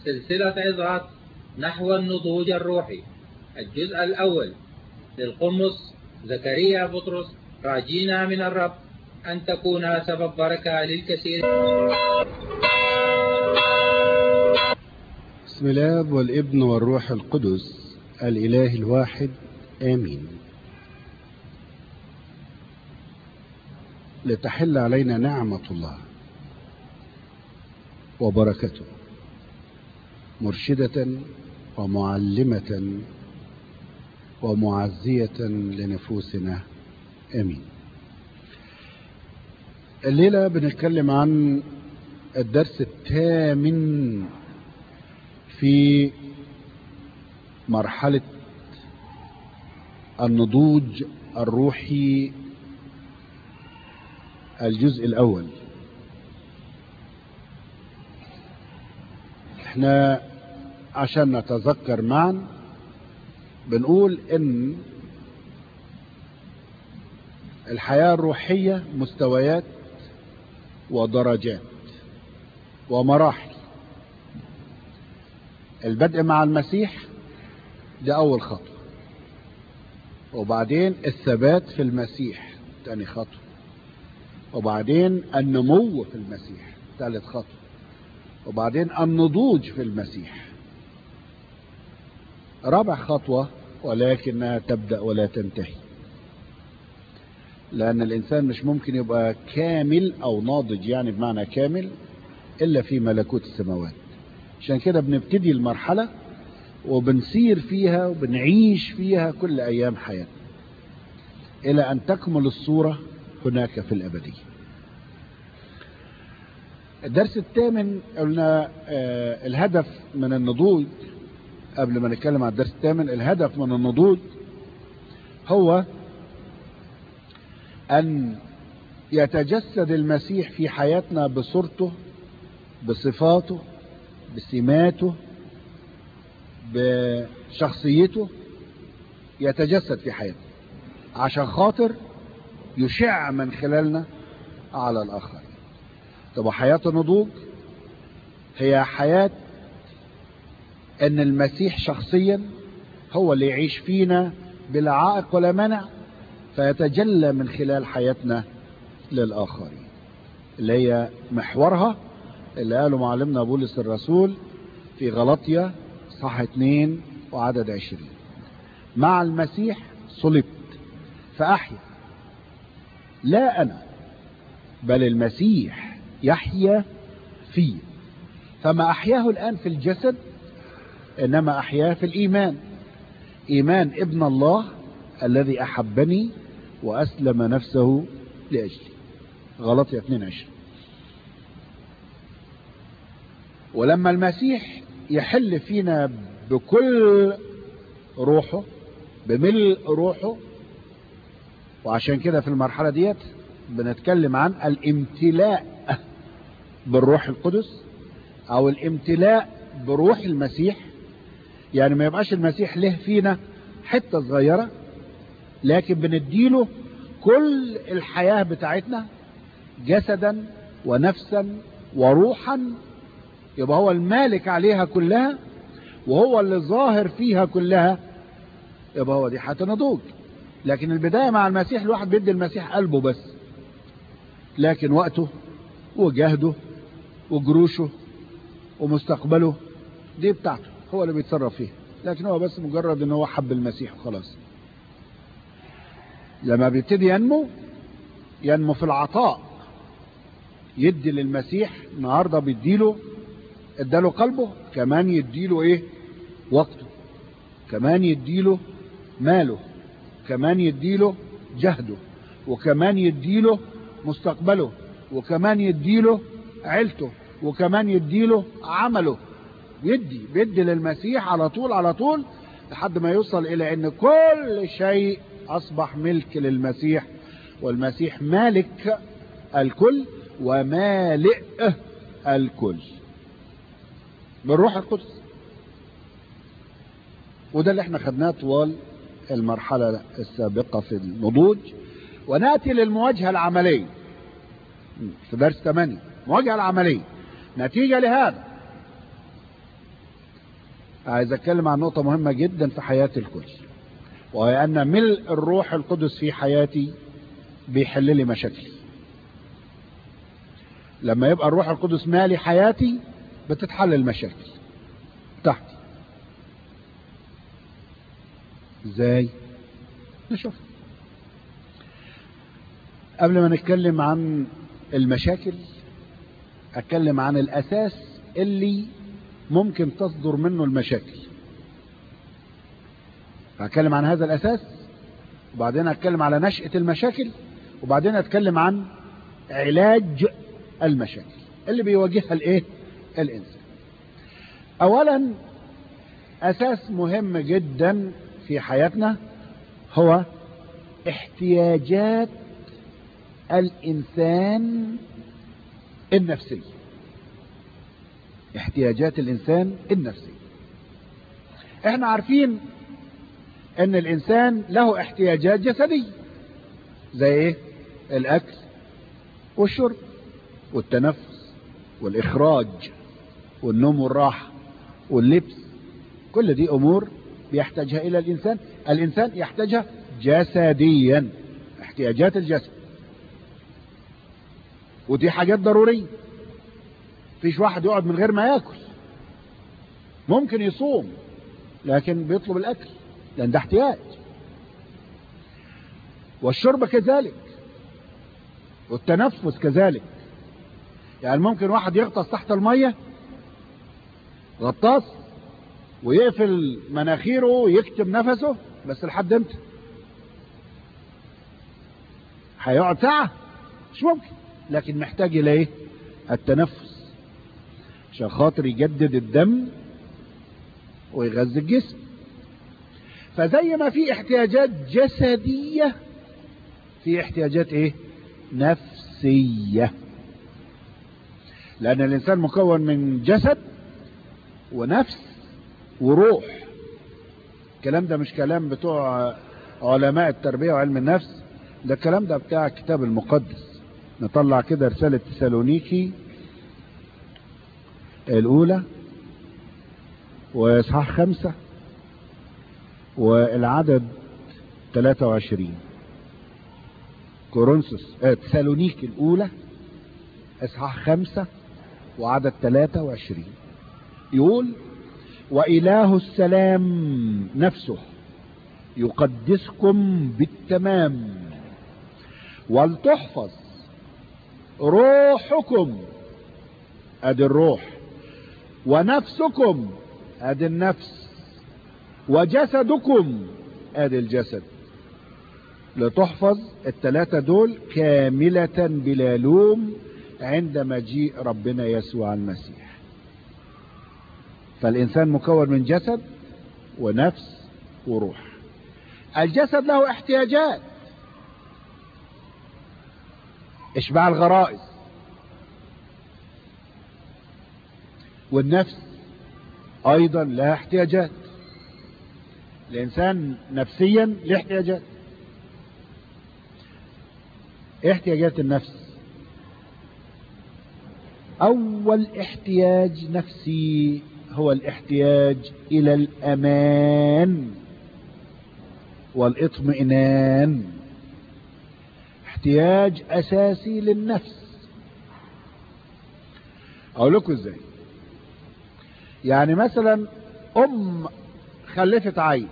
سلسلة عظات نحو النضوج الروحي الجزء الأول للقمص زكريا بطرس راجينا من الرب أن تكون سبب بركة للكثير بسم الله والابن والروح القدس الإله الواحد آمين لتحل علينا نعمة الله وبركته مرشدة ومعلمة ومعزية لنفوسنا امين الليلة بنتكلم عن الدرس الثامن في مرحلة النضوج الروحي الجزء الاول احنا عشان نتذكر معا بنقول ان الحياة الروحية مستويات ودرجات ومراحل البدء مع المسيح ده اول خطوة وبعدين الثبات في المسيح تاني خطوة وبعدين النمو في المسيح ثالث خطوة وبعدين النضوج في المسيح رابع خطوة ولكنها تبدأ ولا تنتهي لأن الإنسان مش ممكن يبقى كامل أو ناضج يعني بمعنى كامل إلا في ملكوت السماوات عشان كده بنبتدي المرحلة وبنسير فيها وبنعيش فيها كل أيام حياتنا إلى أن تكمل الصورة هناك في الأبدية الدرس الثامن قلنا آه الهدف من النضوج قبل ما نتكلم عن الدرس الثامن الهدف من النضوج هو أن يتجسد المسيح في حياتنا بصورته بصفاته بسماته بشخصيته يتجسد في حياتنا عشان خاطر يشع من خلالنا على الآخرين طب حياة النضوج هي حياة ان المسيح شخصيا هو اللي يعيش فينا بلا عائق ولا منع فيتجلى من خلال حياتنا للآخرين اللي هي محورها اللي قاله معلمنا بولس الرسول في غلطية صح 2 وعدد 20 مع المسيح صلبت فأحيا لا أنا بل المسيح يحيا فيه فما أحياه الآن في الجسد إنما أحياه في الإيمان إيمان ابن الله الذي أحبني وأسلم نفسه لأجلي غلطية 22 ولما المسيح يحل فينا بكل روحه بملء روحه وعشان كده في المرحلة ديت بنتكلم عن الامتلاء بالروح القدس او الامتلاء بروح المسيح يعني ما يبقاش المسيح له فينا حتة صغيرة لكن بنديله كل الحياة بتاعتنا جسدا ونفسا وروحا يبقى هو المالك عليها كلها وهو اللي ظاهر فيها كلها يبقى هو دي حياة النضوج لكن البداية مع المسيح الواحد بيدي المسيح قلبه بس لكن وقته وجهده وجروشه ومستقبله دي بتاعته هو اللي بيتصرف فيها لكن هو بس مجرد ان هو حب المسيح وخلاص لما بيبتدي ينمو ينمو في العطاء يدي للمسيح النهارده بيديله اداله قلبه كمان يديله ايه وقته كمان يديله ماله كمان يديله جهده وكمان يديله مستقبله وكمان يديله عيلته وكمان يديله عمله يدي بيدي للمسيح على طول على طول لحد ما يوصل الى ان كل شيء اصبح ملك للمسيح والمسيح مالك الكل ومالئ الكل بالروح القدس وده اللي احنا خدناه طوال المرحلة السابقة في النضوج ونأتي للمواجهة العملية في درس 8 المواجهة العملية نتيجة لهذا عايز اتكلم عن نقطة مهمة جدا في حياة الكل وهي ان ملء الروح القدس في حياتي بيحل لي مشاكلي لما يبقى الروح القدس مالي حياتي بتتحل المشاكل تحتي ازاي نشوف قبل ما نتكلم عن المشاكل اتكلم عن الاساس اللي ممكن تصدر منه المشاكل هتكلم عن هذا الاساس وبعدين هتكلم على نشأة المشاكل وبعدين هتكلم عن علاج المشاكل اللي بيواجهها الايه الانسان اولا اساس مهم جدا في حياتنا هو احتياجات الانسان النفسية احتياجات الانسان النفسية احنا عارفين ان الانسان له احتياجات جسدية زي ايه الاكل والشرب والتنفس والاخراج والنوم والراحة واللبس كل دي امور بيحتاجها الى الانسان الانسان يحتاجها جسديا احتياجات الجسد ودي حاجات ضرورية فيش واحد يقعد من غير ما ياكل ممكن يصوم لكن بيطلب الاكل لان ده احتياج والشرب كذلك والتنفس كذلك يعني ممكن واحد يغطس تحت المية غطاس ويقفل مناخيره ويكتم نفسه بس لحد امتى هيقعد ساعة مش ممكن لكن محتاج الى ايه التنفس عشان خاطر يجدد الدم ويغذي الجسم فزي ما في احتياجات جسدية في احتياجات ايه نفسية لان الانسان مكون من جسد ونفس وروح الكلام ده مش كلام بتوع علماء التربية وعلم النفس ده الكلام ده بتاع الكتاب المقدس نطلع كده رسالة تسالونيكي الأولى وإصحاح خمسة والعدد 23 كورنثوس آه تسالونيكي الأولى إصحاح خمسة وعدد 23 يقول وإله السلام نفسه يقدسكم بالتمام ولتحفظ روحكم ادي الروح ونفسكم ادي النفس وجسدكم ادي الجسد لتحفظ الثلاثة دول كاملة بلا لوم عند مجيء ربنا يسوع المسيح فالإنسان مكون من جسد ونفس وروح الجسد له احتياجات اشباع الغرائز والنفس ايضا لها احتياجات الانسان نفسيا له احتياجات ايه احتياجات النفس اول احتياج نفسي هو الاحتياج الى الامان والاطمئنان احتياج اساسي للنفس اقول لكم ازاي يعني مثلا ام خلفت عيل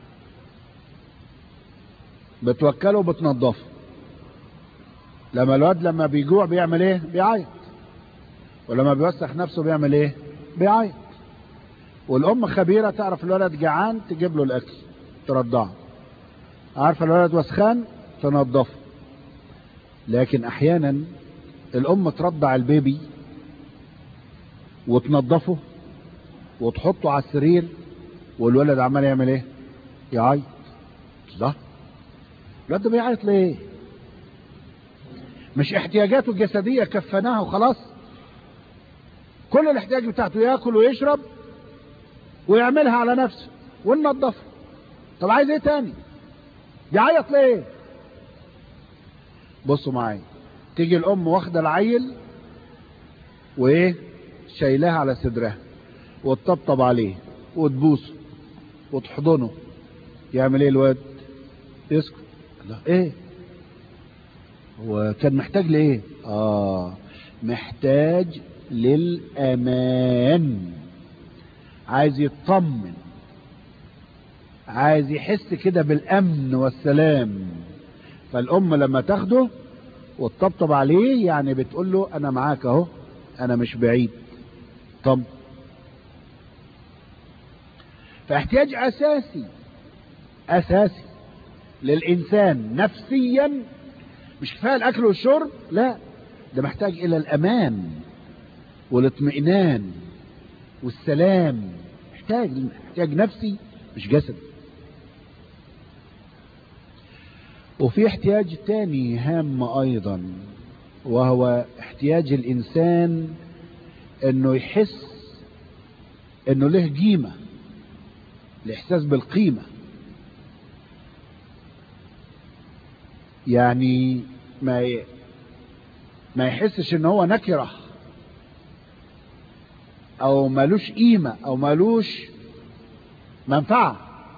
بتوكله وبتنضفه لما الواد لما بيجوع بيعمل ايه بيعيط ولما بيوسخ نفسه بيعمل ايه بيعيط والام خبيرة تعرف الولد جعان تجيب له الاكل ترضعه عارفة الولد وسخان تنضفه لكن احيانا الام ترضع البيبي وتنضفه وتحطه على السرير والولد عمال يعمل ايه يعيط ده الولد ده بيعيط ليه مش احتياجاته الجسدية كفناها وخلاص كل الاحتياج بتاعته ياكل ويشرب ويعملها على نفسه وننضفه طب عايز ايه تاني بيعيط ليه بصوا معايا تيجي الام واخده العيل وايه شايلاه على صدرها وتطبطب عليه وتبوسه وتحضنه يعمل ايه الواد يسكت لا ايه هو كان محتاج لايه اه محتاج للامان عايز يطمن عايز يحس كده بالامن والسلام فالام لما تاخده وتطبطب عليه يعني بتقول له انا معاك اهو انا مش بعيد طب فاحتياج اساسي اساسي للانسان نفسيا مش كفايه الاكل والشرب لا ده محتاج الى الامان والاطمئنان والسلام محتاج محتاج نفسي مش جسد وفي احتياج تاني هام ايضا وهو احتياج الانسان انه يحس انه له قيمة الاحساس بالقيمة يعني ما ي... ما يحسش ان هو نكرة او مالوش قيمة او مالوش منفعة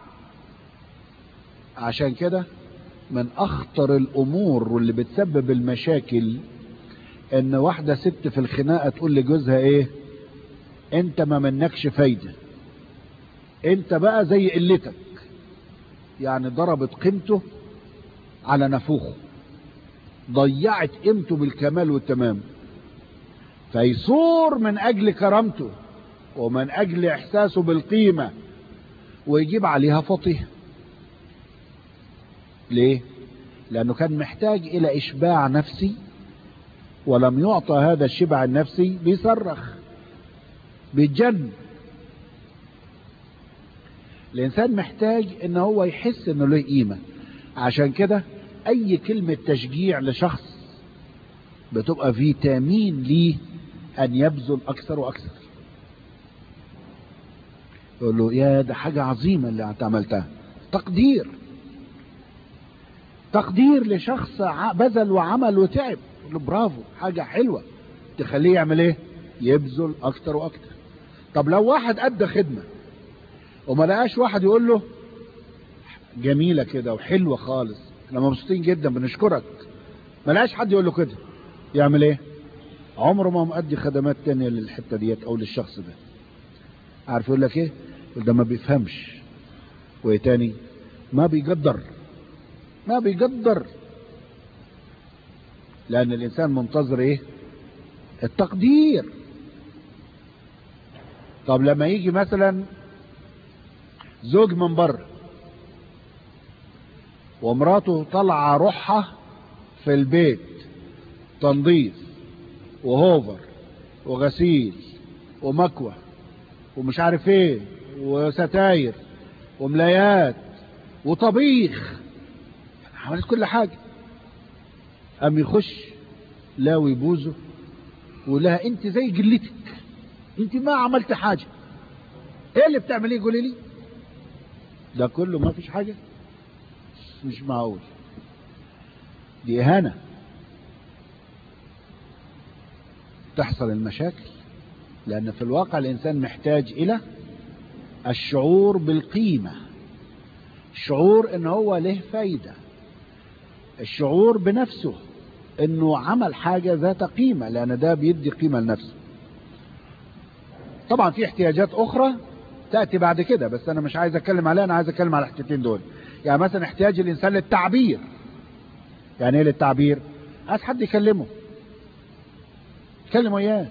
عشان كده من اخطر الامور واللي بتسبب المشاكل ان واحدة ست في الخناقة تقول لجوزها ايه انت ما منكش فايدة انت بقى زي قلتك يعني ضربت قيمته على نفوخه ضيعت قيمته بالكمال والتمام فيصور من اجل كرامته ومن اجل احساسه بالقيمة ويجيب عليها فطيه ليه لانه كان محتاج الى اشباع نفسي ولم يعطى هذا الشبع النفسي بيصرخ بيتجن الانسان محتاج ان هو يحس انه له قيمة عشان كده اي كلمة تشجيع لشخص بتبقى فيتامين ليه ان يبذل اكثر واكثر يقول له يا ده حاجة عظيمة اللي انت عملتها تقدير تقدير لشخص بذل وعمل وتعب يقول له برافو حاجة حلوة تخليه يعمل ايه يبذل اكتر واكتر طب لو واحد ادى خدمة وما لقاش واحد يقول له جميلة كده وحلوة خالص احنا مبسوطين جدا بنشكرك ما لقاش حد يقول له كده يعمل ايه عمره ما مؤدي خدمات تانية للحتة ديت او للشخص ده عارف يقول لك ايه يقول ده ما بيفهمش وايه تاني ما بيقدر ما بيقدر لان الانسان منتظر ايه التقدير طب لما يجي مثلا زوج من بره ومراته طالعه روحها في البيت تنظيف وهوفر وغسيل ومكوى ومش عارف ايه وستاير وملايات وطبيخ عملت كل حاجة قام يخش لاوي بوزه ولها انت زي جلتك انت ما عملت حاجة ايه اللي بتعمليه قولي لي ده كله ما فيش حاجة مش معقول دي اهانة تحصل المشاكل لان في الواقع الانسان محتاج الى الشعور بالقيمة الشعور ان هو له فايدة الشعور بنفسه انه عمل حاجة ذات قيمة لان ده بيدي قيمة لنفسه طبعا في احتياجات اخرى تأتي بعد كده بس انا مش عايز اتكلم عليها انا عايز اتكلم على الحتتين دول يعني مثلا احتياج الانسان للتعبير يعني ايه للتعبير عايز حد يكلمه يكلم وياه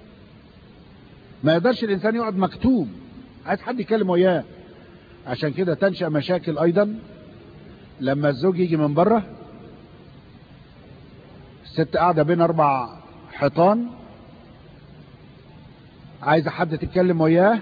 ما يقدرش الانسان يقعد مكتوم عايز حد يكلم وياه عشان كده تنشأ مشاكل ايضا لما الزوج يجي من بره الست قاعدة بين اربع حيطان عايزة حد تتكلم وياه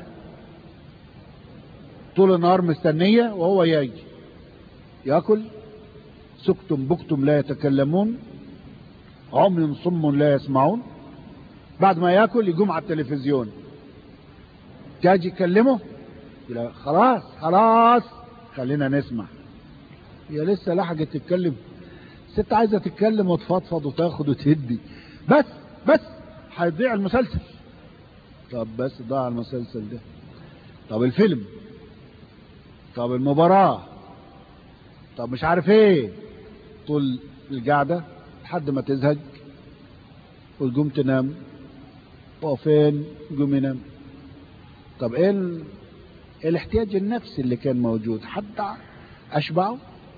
طول النهار مستنية وهو يجي ياكل سكتم بكتم لا يتكلمون عمي صم لا يسمعون بعد ما ياكل يقوم على التلفزيون تاجي يكلمه يقول خلاص خلاص خلينا نسمع هي لسه لحقت تتكلم الست عايزه تتكلم وتفضفض وتاخد وتهدي بس بس هيضيع المسلسل طب بس ضاع المسلسل ده طب الفيلم طب المباراة طب مش عارف ايه طول القعدة لحد ما تزهق وتقوم تنام وفين قوم ينام طب ايه ال... إيه الاحتياج النفسي اللي كان موجود حتى اشبعه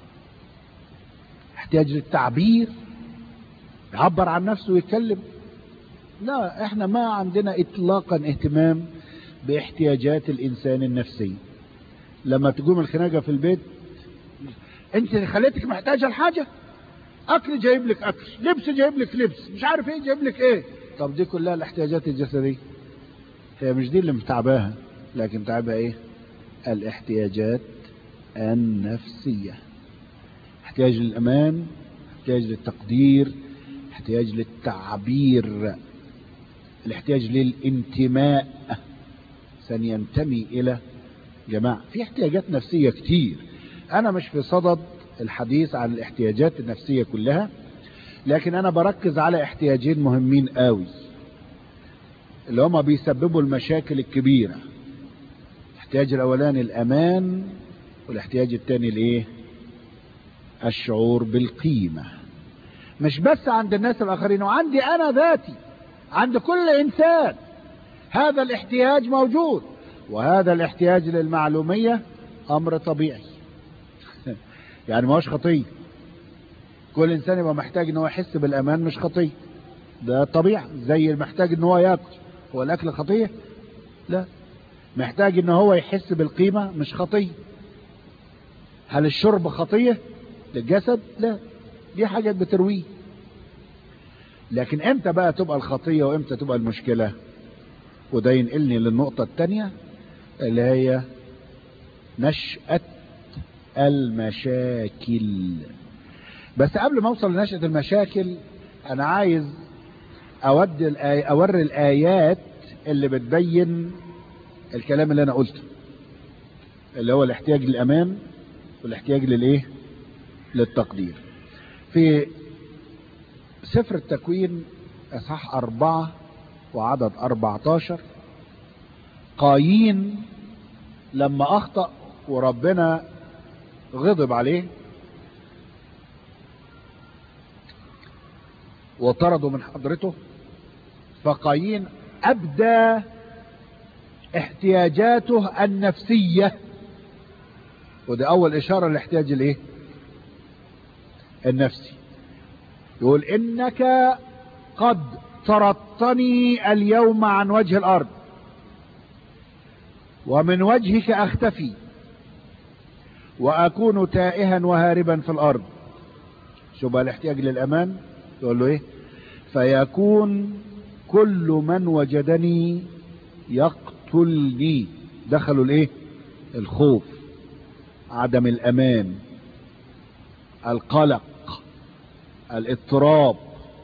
احتياج للتعبير يعبر عن نفسه ويتكلم لا احنا ما عندنا اطلاقا اهتمام باحتياجات الانسان النفسي لما تقوم الخناقه في البيت انت خليتك محتاجه لحاجه اكل جايب لك اكل لبس جايب لك لبس مش عارف ايه جايب لك ايه طب دي كلها الاحتياجات الجسديه هي مش دي اللي متعباها لكن تعبها ايه الاحتياجات النفسيه احتياج للامان احتياج للتقدير احتياج للتعبير الاحتياج للانتماء سنينتمي الى جماعة في احتياجات نفسية كتير انا مش في صدد الحديث عن الاحتياجات النفسية كلها لكن انا بركز على احتياجين مهمين قوي اللي هما بيسببوا المشاكل الكبيرة الاحتياج الاولاني الامان والاحتياج الثاني الايه الشعور بالقيمة مش بس عند الناس الاخرين وعندي انا ذاتي عند كل انسان هذا الاحتياج موجود وهذا الاحتياج للمعلومية امر طبيعي يعني ما هوش خطية كل انسان يبقى محتاج ان هو يحس بالامان مش خطية ده طبيعي زي المحتاج ان هو ياكل هو الاكل خطية لا محتاج ان هو يحس بالقيمة مش خطية هل الشرب خطية للجسد لا دي حاجة بترويه لكن امتى بقى تبقى الخطية وامتى تبقى المشكلة وده ينقلني للنقطة التانية اللي هي نشأة المشاكل بس قبل ما اوصل لنشأة المشاكل انا عايز اود الآي... اوري الايات اللي بتبين الكلام اللي انا قلته اللي هو الاحتياج للامان والاحتياج للايه للتقدير في سفر التكوين اصحاح اربعة وعدد اربعتاشر قايين لما اخطأ وربنا غضب عليه وطرده من حضرته فقايين ابدى احتياجاته النفسية وده اول اشارة للاحتياج الايه النفسي يقول انك قد طردتني اليوم عن وجه الارض ومن وجهك اختفي واكون تائها وهاربا في الارض شو بقى الاحتياج للامان يقول له ايه فيكون كل من وجدني يقتلني دخلوا الايه الخوف عدم الامان القلق الاضطراب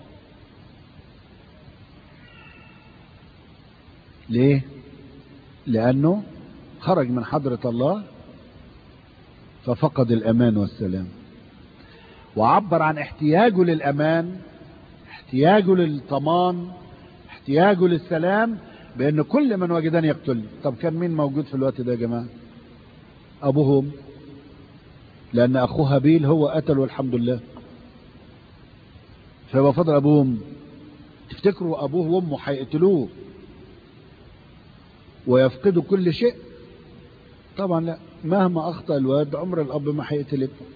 ليه لانه خرج من حضرة الله ففقد الامان والسلام وعبر عن احتياجه للامان احتياجه للطمان احتياجه للسلام بان كل من وجدني يقتلني طب كان مين موجود في الوقت ده يا جماعه ابوهم لان اخوه هابيل هو قتله الحمد لله فيبقى فضل ابوهم تفتكروا ابوه وامه هيقتلوه ويفقدوا كل شيء طبعا لا مهما اخطا الواد عمر الاب ما هيقتل ابنه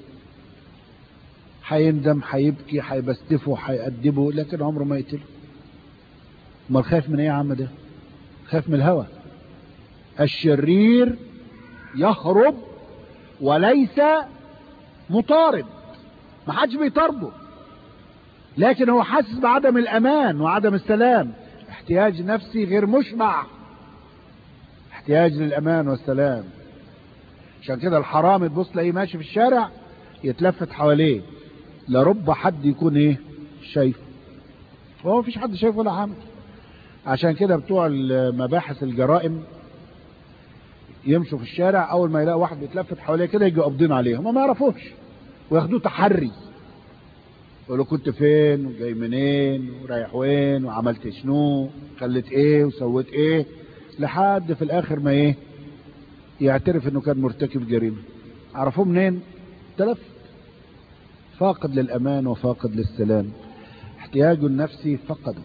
هيندم هيبكي هيبستفه هيأدبه لكن عمره ما يقتله امال خايف من ايه يا عم ده خايف من الهوى الشرير يهرب وليس مطارد ما حدش بيطارده لكن هو حاسس بعدم الامان وعدم السلام احتياج نفسي غير مشبع احتياج للامان والسلام عشان كده الحرامي تبص تلاقيه ماشي في الشارع يتلفت حواليه لرب حد يكون ايه شايفه هو مفيش حد شايفه ولا عامل عشان كده بتوع مباحث الجرائم يمشوا في الشارع اول ما يلاقوا واحد بيتلفت حواليه كده يجوا قابضين عليه هم ما يعرفوش وياخدوه تحري يقولوا كنت فين وجاي منين ورايح وين وعملت شنو خلت ايه وسويت ايه لحد في الاخر ما ايه يعترف انه كان مرتكب جريمة عرفوه منين تلف فاقد للامان وفاقد للسلام احتياجه النفسي فقده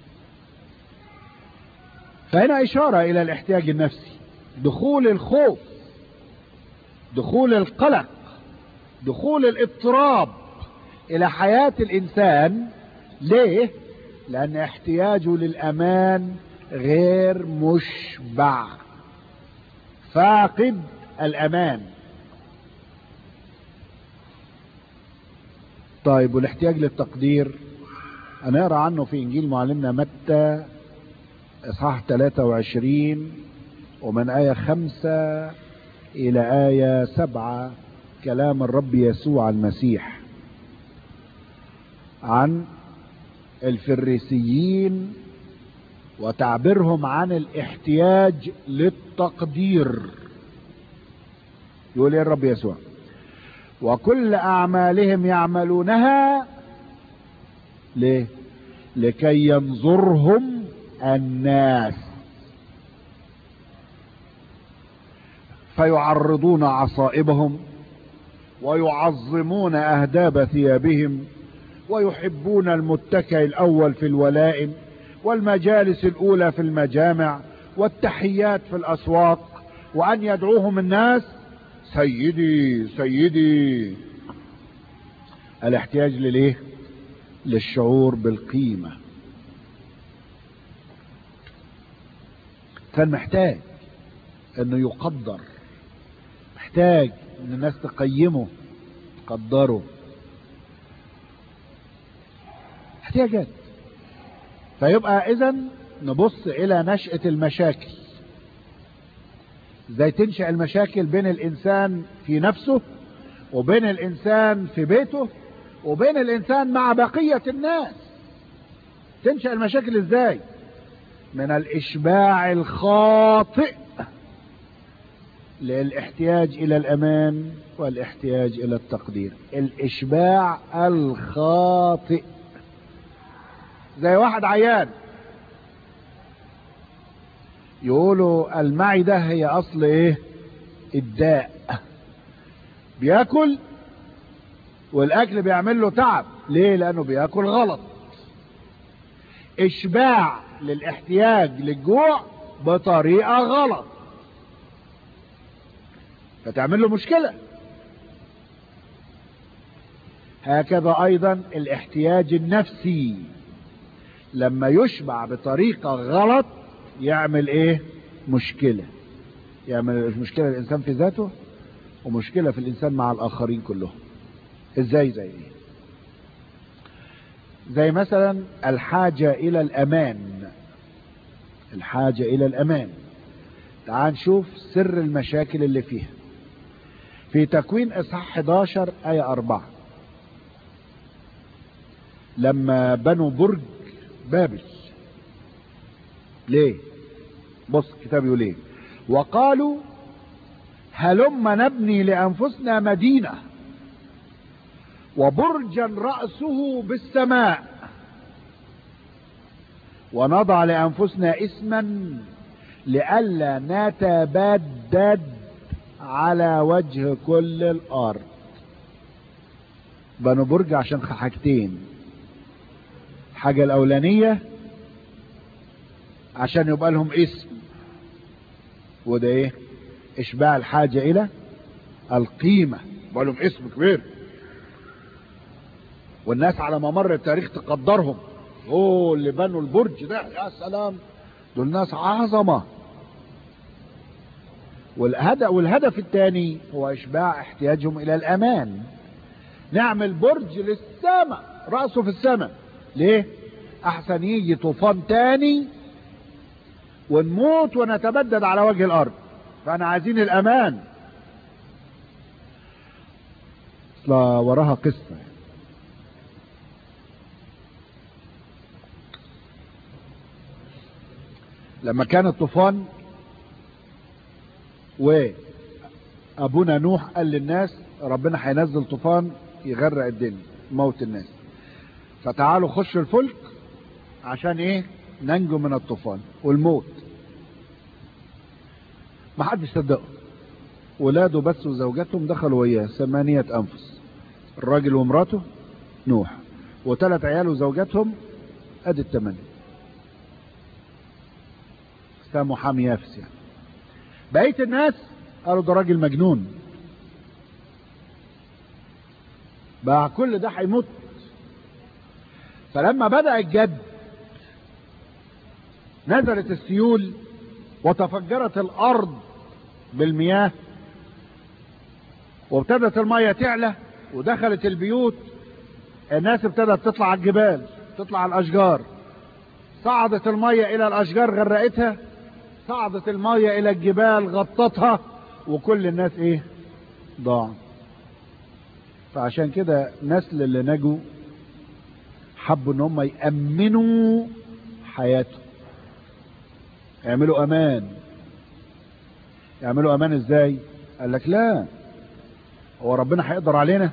فهنا اشارة الى الاحتياج النفسي دخول الخوف دخول القلق دخول الاضطراب الى حياة الانسان ليه لان احتياجه للامان غير مشبع فاقد الامان طيب والاحتياج للتقدير هنقرا عنه في انجيل معلمنا متى اصحاح 23 ومن آية خمسة إلى آية سبعة كلام الرب يسوع المسيح عن الفريسيين وتعبيرهم عن الاحتياج للتقدير يقول ايه الرب يسوع وكل اعمالهم يعملونها ليه لكي ينظرهم الناس فيعرضون عصائبهم ويعظمون اهداب ثيابهم ويحبون المتكئ الاول في الولائم والمجالس الاولى في المجامع والتحيات في الاسواق وان يدعوهم الناس سيدي سيدي الاحتياج لليه للشعور بالقيمة كان محتاج انه يقدر محتاج ان الناس تقيمه تقدره احتياجات فيبقى اذا نبص الى نشأة المشاكل ازاي تنشأ المشاكل بين الانسان في نفسه وبين الانسان في بيته وبين الانسان مع بقية الناس تنشأ المشاكل ازاي من الاشباع الخاطئ للاحتياج الى الامان والاحتياج الى التقدير الاشباع الخاطئ زي واحد عيان يقولوا المعدة هي اصل ايه الداء بياكل والاكل بيعمل له تعب ليه لانه بياكل غلط اشباع للاحتياج للجوع بطريقة غلط فتعمل له مشكلة هكذا ايضا الاحتياج النفسي لما يشبع بطريقة غلط يعمل ايه مشكلة يعمل مشكلة الانسان في ذاته ومشكلة في الانسان مع الاخرين كلهم ازاي زي ايه زي مثلا الحاجة الى الامان الحاجة الى الامان تعال نشوف سر المشاكل اللي فيها في تكوين اصحاح 11 آية 4 لما بنوا برج بابل ليه بص الكتاب يقول ايه وقالوا هلم نبني لانفسنا مدينة وبرجا رأسه بالسماء ونضع لانفسنا اسما لئلا نتبدد على وجه كل الارض بنوا برج عشان حاجتين الحاجة الاولانية عشان يبقى لهم اسم وده ايه اشباع الحاجة الى القيمة يبقى لهم اسم كبير والناس على ممر التاريخ تقدرهم اوه اللي بنوا البرج ده يا سلام دول ناس عظمة والهدف, والهدف الثاني هو اشباع احتياجهم الى الامان نعمل برج للسماء رأسه في السماء ليه احسن يجي طوفان تاني ونموت ونتبدد على وجه الارض فانا عايزين الامان اصلا وراها قصة لما كان الطوفان وابونا نوح قال للناس ربنا هينزل طوفان يغرق الدنيا موت الناس فتعالوا خشوا الفلك عشان ايه ننجو من الطوفان والموت ما حدش صدقه ولاده بس وزوجتهم دخلوا وياه ثمانية أنفس الراجل ومراته نوح وثلاث عيال وزوجتهم ادي الثمانية سامو حامي يافس يعني بقية الناس قالوا ده راجل مجنون بقى كل ده هيموت فلما بدأ الجد نزلت السيول وتفجرت الارض بالمياه وابتدت المية تعلى ودخلت البيوت الناس ابتدت تطلع على الجبال تطلع على الاشجار صعدت المية الى الاشجار غرقتها صعدت المية الى الجبال غطتها وكل الناس ايه ضاع فعشان كده نسل اللي نجوا حبوا ان هم يأمنوا حياتهم يعملوا امان يعملوا امان ازاي قال لك لا هو ربنا هيقدر علينا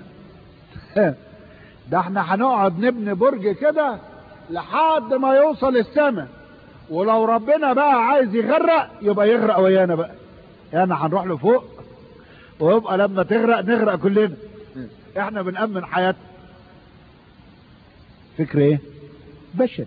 ده احنا هنقعد نبني برج كده لحد ما يوصل السماء ولو ربنا بقى عايز يغرق يبقى يغرق ويانا بقى يعني هنروح لفوق ويبقى لما تغرق نغرق كلنا احنا بنأمن حياتنا فكر ايه بشري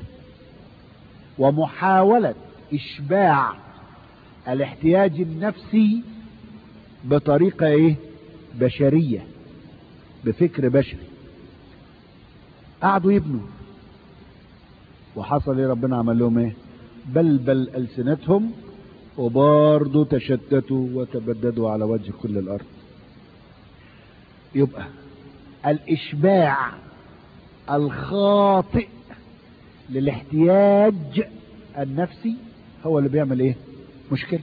ومحاولة اشباع الاحتياج النفسي بطريقة ايه بشرية بفكر بشري قعدوا يبنوا وحصل ايه ربنا عمل لهم ايه بلبل السنتهم وبرضه تشتتوا وتبددوا على وجه كل الارض يبقى الاشباع الخاطئ للاحتياج النفسي هو اللي بيعمل ايه مشكلة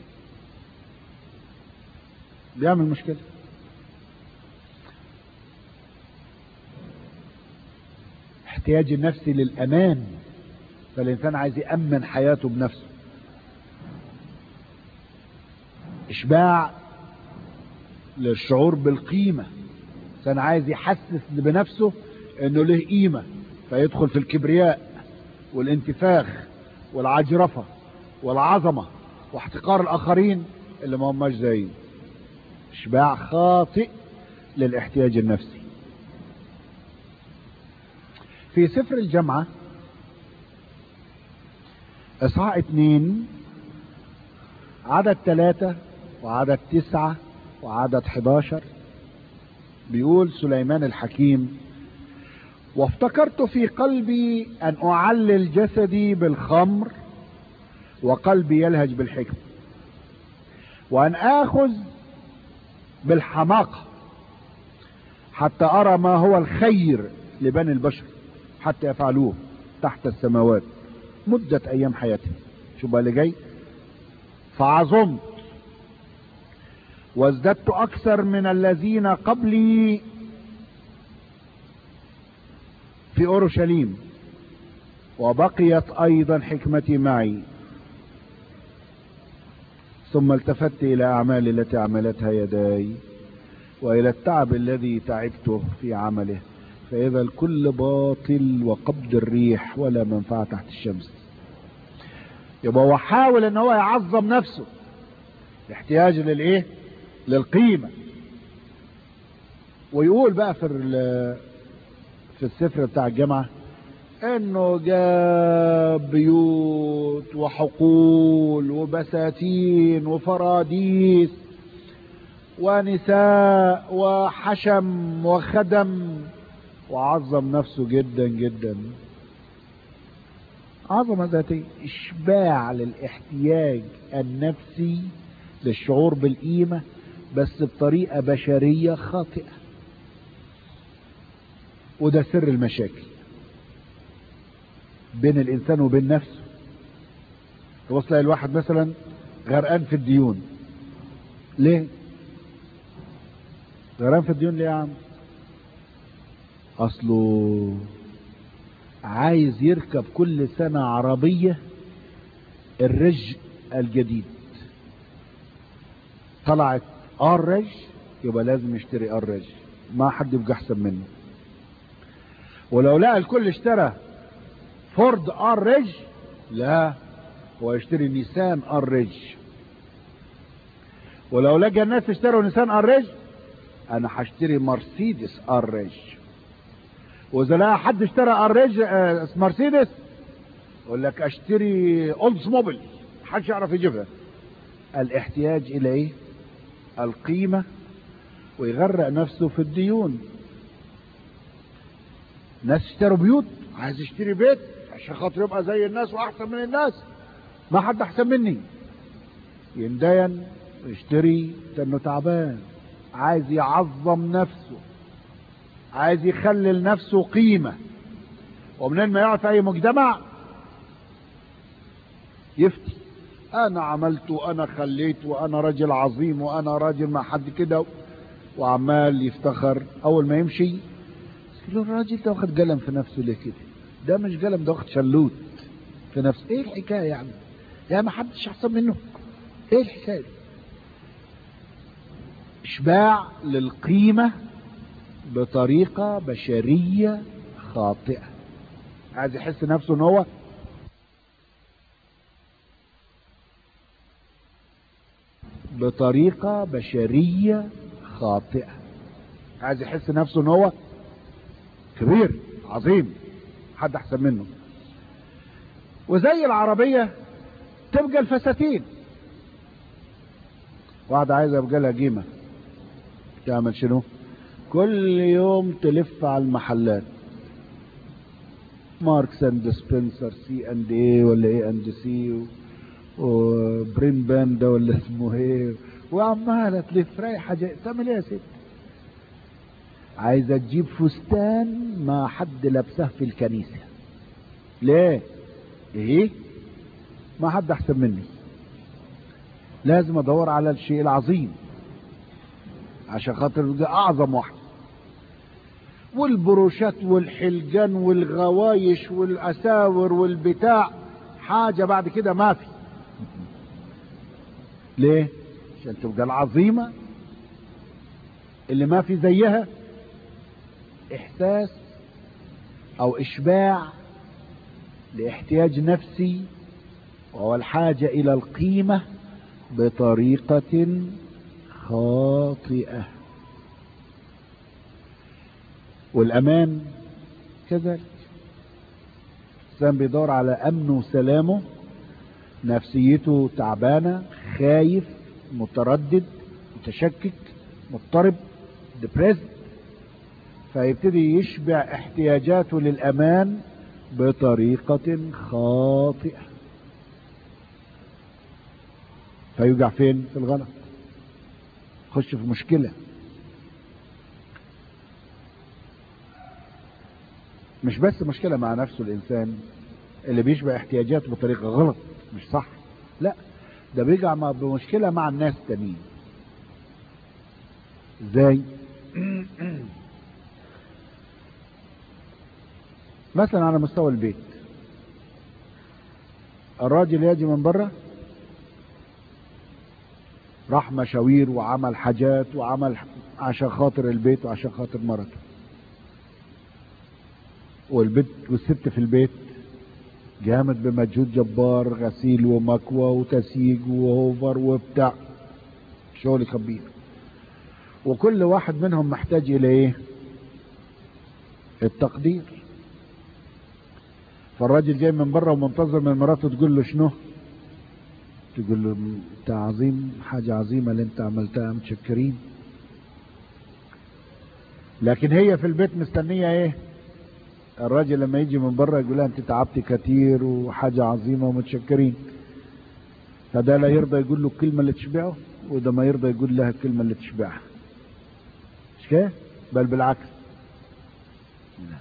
بيعمل مشكلة احتياج النفسي للامان فالانسان عايز يأمن حياته بنفسه اشباع للشعور بالقيمة الانسان عايز يحسس بنفسه انه له قيمة فيدخل في الكبرياء والانتفاخ والعجرفة والعظمة واحتقار الاخرين اللي ما هماش زيه اشباع خاطئ للاحتياج النفسي في سفر الجامعة اصحاح اتنين عدد ثلاثة وعدد تسعة وعدد حداشر بيقول سليمان الحكيم وافتكرت في قلبي ان اعلل جسدي بالخمر وقلبي يلهج بالحكم وان اخذ بالحماقة حتى ارى ما هو الخير لبني البشر حتى يفعلوه تحت السماوات مدة ايام حياتي شو بقى اللي جاي فعظمت وازددت اكثر من الذين قبلي في اورشليم وبقيت ايضا حكمتي معي ثم التفت الى اعمالي التي عملتها يداي والى التعب الذي تعبته في عمله فاذا الكل باطل وقبض الريح ولا منفعه تحت الشمس يبقى هو حاول ان هو يعظم نفسه احتياج للايه للقيمه ويقول بقى في في السفر بتاع الجامعه انه جاب بيوت وحقول وبساتين وفراديس ونساء وحشم وخدم وعظم نفسه جدا جدا عظمة ذاتية اشباع للاحتياج النفسي للشعور بالقيمة بس بطريقة بشرية خاطئة وده سر المشاكل بين الانسان وبين نفسه تبص تلاقي الواحد مثلا غرقان في الديون ليه غرقان في الديون ليه يا عم اصله عايز يركب كل سنة عربية الرج الجديد طلعت ار رج يبقى لازم يشتري ار رج ما حد يبقى احسن منه ولو لقى الكل اشترى فورد ار رج لا هو يشتري نيسان ار رج ولو لقى الناس اشتروا نيسان اريج انا هشتري مرسيدس اريج واذا لقى حد اشترى اريج اه مرسيدس يقول لك اشتري اولدز موبيل محدش يعرف يجيبها الاحتياج الى ايه القيمه ويغرق نفسه في الديون ناس اشتروا بيوت عايز يشتري بيت عشان خاطر يبقى زي الناس واحسن من الناس ما حد احسن مني يندين ويشتري لانه تعبان عايز يعظم نفسه عايز يخلي لنفسه قيمة ومنين ما يقعد في اي مجتمع يفتي انا عملت وانا خليت وانا راجل عظيم وانا راجل ما حد كده وعمال يفتخر اول ما يمشي يقول له الراجل ده واخد قلم في نفسه ليه كده ده مش قلم ده واخد شلوت في نفسه ايه الحكايه يعني يا ما حدش احسن منه ايه الحكايه دي اشباع للقيمه بطريقه بشريه خاطئه عايز يحس نفسه ان هو بطريقه بشريه خاطئه عايز يحس نفسه ان هو كبير عظيم حد احسن منه وزي العربية تبقى الفساتين واحدة عايزة يبقى لها قيمة تعمل شنو كل يوم تلف على المحلات ماركس اند سبنسر سي اند اي ولا اي اند سي وبرين باندا ولا اسمه ايه وعمالة تلف رايحة جاي تعمل ايه يا ست عايزة تجيب فستان ما حد لابسه في الكنيسة ليه ايه ما حد احسن مني لازم ادور على الشيء العظيم عشان خاطر ده اعظم واحد والبروشات والحلجان والغوايش والاساور والبتاع حاجة بعد كده ما في ليه عشان تبقى العظيمة اللي ما في زيها احساس او اشباع لاحتياج نفسي وهو الحاجة الى القيمة بطريقة خاطئة والامان كذلك الانسان بيدور على امنه وسلامه نفسيته تعبانة خايف متردد متشكك مضطرب ديبريسد فيبتدي يشبع احتياجاته للامان بطريقة خاطئة فيوجع فين في الغلط خش في مشكلة مش بس مشكلة مع نفسه الإنسان اللي بيشبع احتياجاته بطريقة غلط مش صح لا ده بيجع مع بمشكلة مع الناس التانيين ازاي مثلا على مستوى البيت الراجل يجي من بره راح مشاوير وعمل حاجات وعمل عشان خاطر البيت وعشان خاطر مرته والبيت والست في البيت جامد بمجهود جبار غسيل ومكوى وتسييج وهوفر وبتاع شغل كبير وكل واحد منهم محتاج الى ايه التقدير فالراجل جاي من بره ومنتظر من مراته تقول له شنو تقول له انت عظيم حاجة عظيمة اللي انت عملتها متشكرين لكن هي في البيت مستنية ايه الراجل لما يجي من بره يقول لها انت تعبت كتير وحاجة عظيمة ومتشكرين فده لا يرضى يقول له الكلمة اللي تشبعه وده ما يرضى يقول لها الكلمة اللي تشبعها مش كده بل بالعكس لا.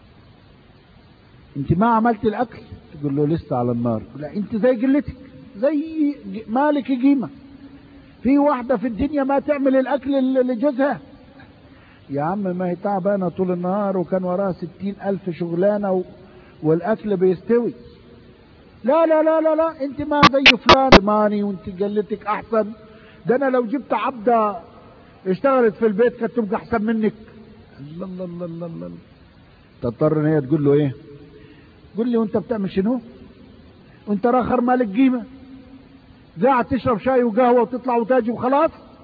انت ما عملت الاكل تقول له لسه على النار لا انت زي قلتك زي مالك قيمة في واحدة في الدنيا ما تعمل الاكل لجوزها يا عم ما هي تعبانة طول النهار وكان وراها ستين الف شغلانة و... والاكل بيستوي لا لا لا لا لا انت ما زي فلان ماني وانت قلتك احسن ده انا لو جبت عبدة اشتغلت في البيت كانت تبقى احسن منك الله الله الله الله, الله. تضطر ان هي تقول له ايه قول لي وانت بتعمل شنو وانت راخر مالك قيمة قاعد تشرب شاي وقهوة وتطلع وتاجي وخلاص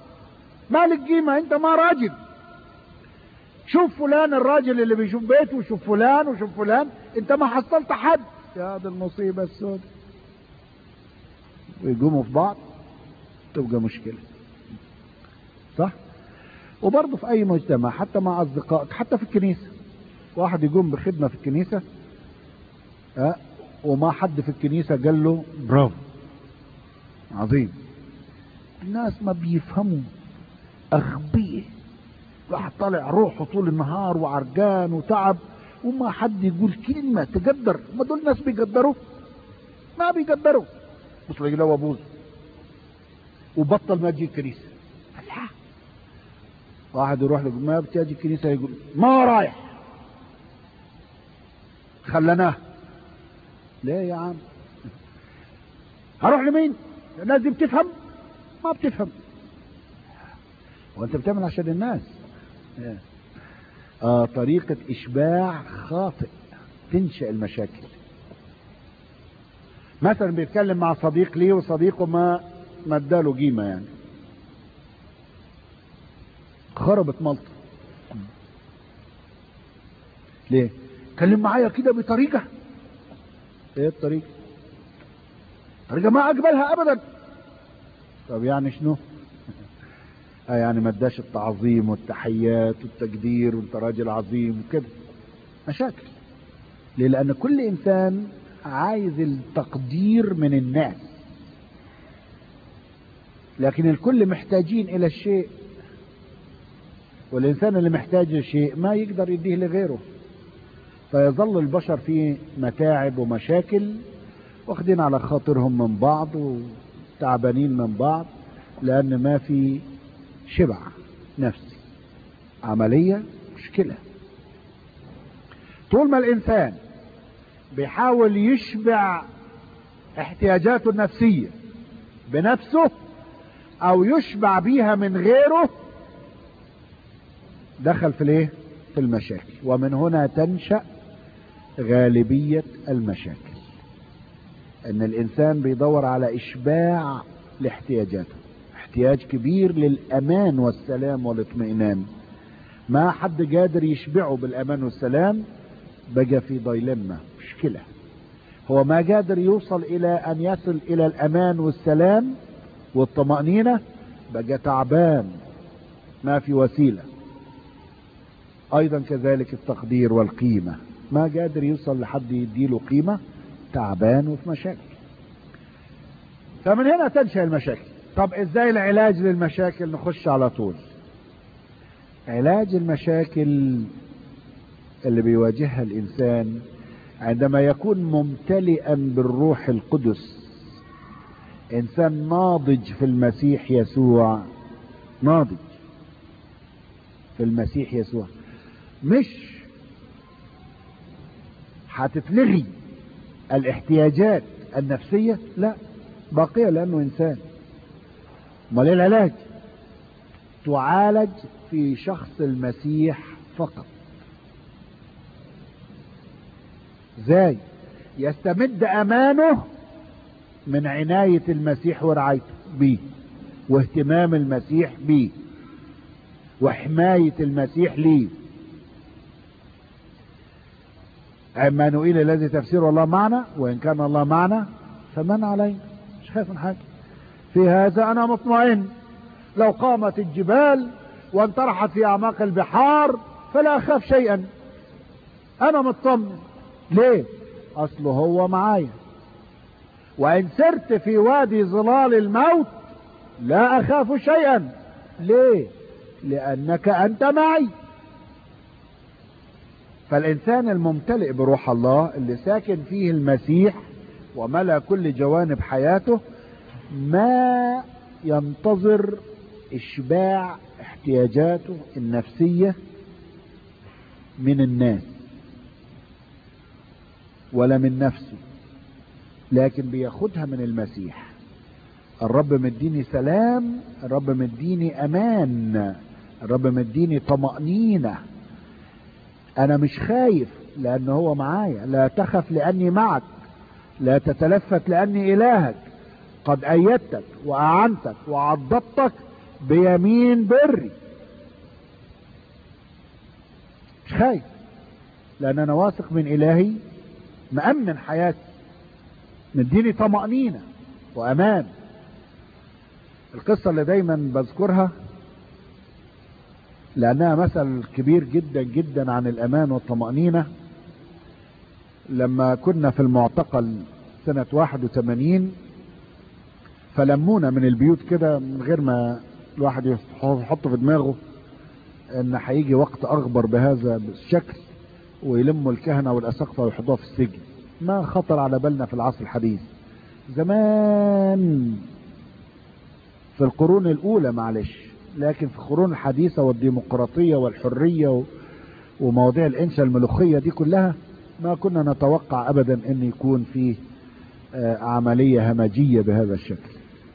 مالك قيمة انت ما راجل شوف فلان الراجل اللي بيشوف بيته وشوف فلان وشوف فلان انت ما حصلت حد يا هذه المصيبة السوداء ويقوموا في بعض تبقى مشكلة صح وبرضه في اي مجتمع حتى مع اصدقائك حتى في الكنيسة واحد يقوم بخدمة في الكنيسة أه وما حد في الكنيسة قال له برافو عظيم الناس ما بيفهموا أغبية واحد طالع روحه طول النهار وعرقان وتعب وما حد يقول كلمة تقدر ما دول الناس بيقدروا ما بيقدروا بس تلاقي له ابوز وبطل ما تجي الكنيسة لا واحد يروح له ما بتجي الكنيسة يقول ما رايح خلناه ليه يا عم هروح لمين الناس دي بتفهم ما بتفهم وانت بتعمل عشان الناس آه طريقة اشباع خاطئ تنشأ المشاكل مثلا بيتكلم مع صديق ليه وصديقه ما ما اداله قيمة يعني خربت ملطة ليه كلم معايا كده بطريقة ايه الطريقة طريقة ما اقبلها ابدا طب يعني شنو آه يعني ما اداش التعظيم والتحيات والتقدير وانت راجل عظيم وكده مشاكل ليه لان كل انسان عايز التقدير من الناس لكن الكل محتاجين الى الشيء والانسان اللي محتاج لشيء ما يقدر يديه لغيره فيظل البشر في متاعب ومشاكل واخدين على خاطرهم من بعض وتعبانين من بعض لان ما في شبع نفسي عملية مشكلة طول ما الانسان بيحاول يشبع احتياجاته النفسية بنفسه او يشبع بيها من غيره دخل في الايه في المشاكل ومن هنا تنشأ غالبية المشاكل ان الانسان بيدور على اشباع لاحتياجاته احتياج كبير للامان والسلام والاطمئنان ما حد قادر يشبعه بالامان والسلام بقى في دايلما مشكلة هو ما قادر يوصل الى ان يصل الى الامان والسلام والطمأنينة بقى تعبان ما في وسيلة ايضا كذلك التقدير والقيمة ما قادر يوصل لحد يديله قيمة تعبان وفي مشاكل فمن هنا تنشأ المشاكل طب ازاي العلاج للمشاكل نخش على طول علاج المشاكل اللي بيواجهها الانسان عندما يكون ممتلئا بالروح القدس انسان ناضج في المسيح يسوع ناضج في المسيح يسوع مش هتتلغي الاحتياجات النفسية لا باقية لانه انسان امال ايه العلاج تعالج في شخص المسيح فقط ازاي يستمد امانه من عناية المسيح ورعايته بيه واهتمام المسيح بيه وحماية المسيح ليه عمانوئيل الذي تفسير الله معنا وإن كان الله معنا فمن علينا مش خايف من حاجة في هذا أنا مطمئن لو قامت الجبال وانطرحت في أعماق البحار فلا أخاف شيئا أنا مطمن ليه أصله هو معايا وإن سرت في وادي ظلال الموت لا أخاف شيئا ليه لأنك أنت معي فالإنسان الممتلئ بروح الله اللي ساكن فيه المسيح وملأ كل جوانب حياته ما ينتظر إشباع احتياجاته النفسية من الناس ولا من نفسه لكن بياخدها من المسيح الرب مديني سلام الرب مديني امان الرب مديني طمأنينة انا مش خايف لان هو معايا لا تخف لاني معك لا تتلفت لاني الهك قد ايدتك واعنتك وعضدتك بيمين بري مش خايف لان انا واثق من الهي مأمن حياتي مديني طمأنينة وامان القصة اللي دايما بذكرها لانها مثل كبير جدا جدا عن الامان والطمأنينة لما كنا في المعتقل سنة 81 فلمونا من البيوت كده من غير ما الواحد يحط في دماغه ان هيجي وقت اغبر بهذا الشكل ويلموا الكهنة والاساقفة ويحطوها في السجن ما خطر على بالنا في العصر الحديث زمان في القرون الاولى معلش لكن في القرون الحديثة والديمقراطية والحرية و... ومواضيع الانشاء الملوخية دي كلها ما كنا نتوقع ابدا ان يكون في عملية همجية بهذا الشكل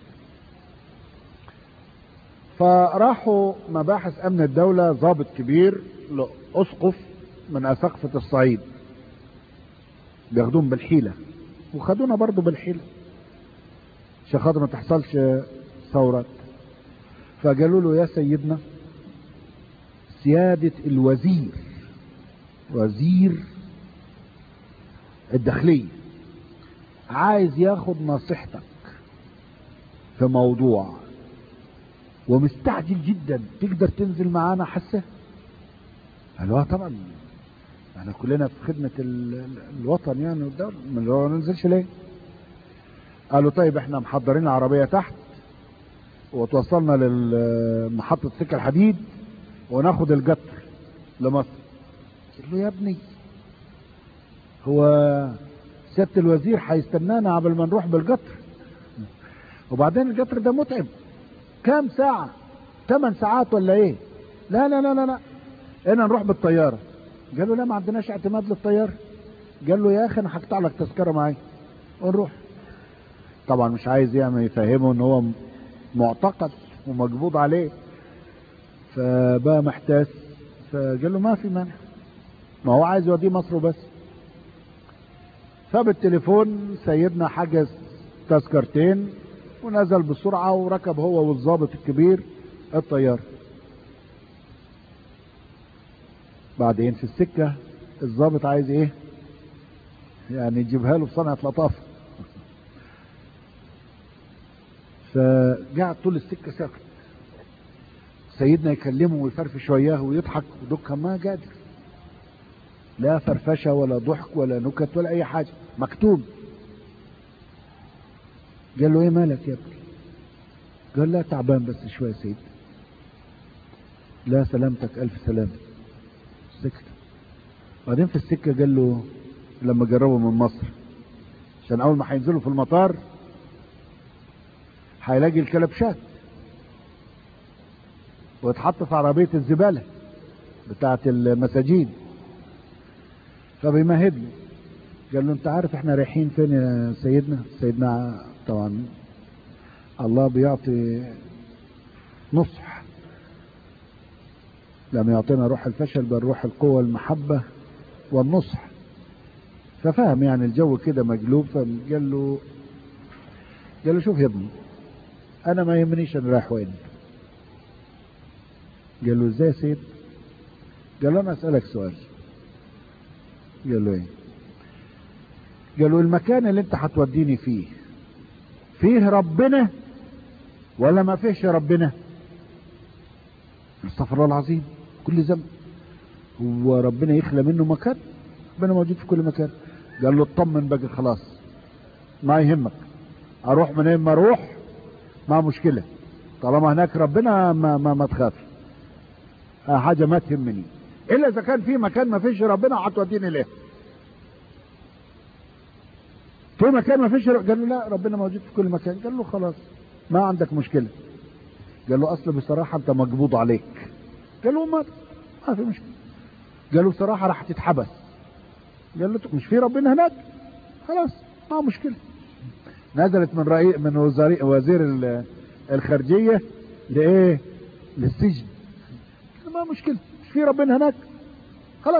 فراحوا مباحث امن الدولة ضابط كبير اسقف من اساقفة الصعيد بياخدوهم بالحيلة وخدونا برضو بالحيلة عشان خاطر ما تحصلش ثورات فقالوا له يا سيدنا سيادة الوزير وزير الداخلية عايز ياخد نصيحتك في موضوع ومستعجل جدا تقدر تنزل معانا حسه قالوا طبعا احنا كلنا في خدمة الوطن يعني والدولة ما ننزلش ليه قالوا طيب احنا محضرين العربية تحت وتوصلنا لمحطة سكة الحديد وناخد القطر لمصر قلت له يا ابني هو سيادة الوزير هيستنانا قبل ما نروح بالقطر وبعدين القطر ده متعب كام ساعة ثمان ساعات ولا ايه لا لا لا لا لا هنا نروح بالطيارة قال له لا ما عندناش اعتماد للطيارة قال له يا اخي انا هقطع لك تذكرة معايا ونروح طبعا مش عايز يعمل يفهمه ان هو معتقد ومقبوض عليه فبقى محتاس فقال له ما في مانع ما هو عايز يوديه مصر وبس فبالتليفون سيدنا حجز تذكرتين ونزل بسرعة وركب هو والضابط الكبير الطيارة بعدين في السكة الضابط عايز ايه يعني يجيبها له بصنعة لطافة فقعد طول السكة ساكت سيدنا يكلمه ويفرفش وياه ويضحك ودكها ما قادر لا فرفشة ولا ضحك ولا نكت ولا اي حاجة مكتوب قال له ايه مالك يا ابني قال لا تعبان بس شوية سيد لا سلامتك الف سلامة سكت بعدين في السكة قال له لما جربوا من مصر عشان اول ما هينزلوا في المطار هيلاقي الكلبشات ويتحط في عربية الزبالة بتاعة المساجين فبيمهد له قال له انت عارف احنا رايحين فين يا سيدنا سيدنا طبعا الله بيعطي نصح لم يعطينا روح الفشل بل روح القوة والمحبة والنصح ففهم يعني الجو كده مقلوب فقال له قال له شوف يا ابني انا ما يهمنيش انا رايح وين قال له ازاي يا سيد قال له انا اسالك سؤال قال له ايه قال له المكان اللي انت هتوديني فيه فيه ربنا ولا ما فيهش ربنا استغفر الله العظيم كل ذنب هو ربنا يخلى منه مكان ربنا موجود في كل مكان قال له اطمن بقى خلاص ما يهمك اروح من اين ما اروح ما مشكله طالما هناك ربنا ما ما, ما تخاف حاجه ما تهمني الا اذا كان في مكان ما فيش ربنا هتوديني ليه في مكان ما فيش قال له لا ربنا موجود في كل مكان قال له خلاص ما عندك مشكله قال له اصل بصراحه انت مقبوض عليك قال له ما ما في مشكله قال له بصراحه راح تتحبس قال له مش في ربنا هناك خلاص ما مشكله نزلت من رئيس من وزير وزير الخارجيه لايه للسجن ما مشكله مش في ربنا هناك خلاص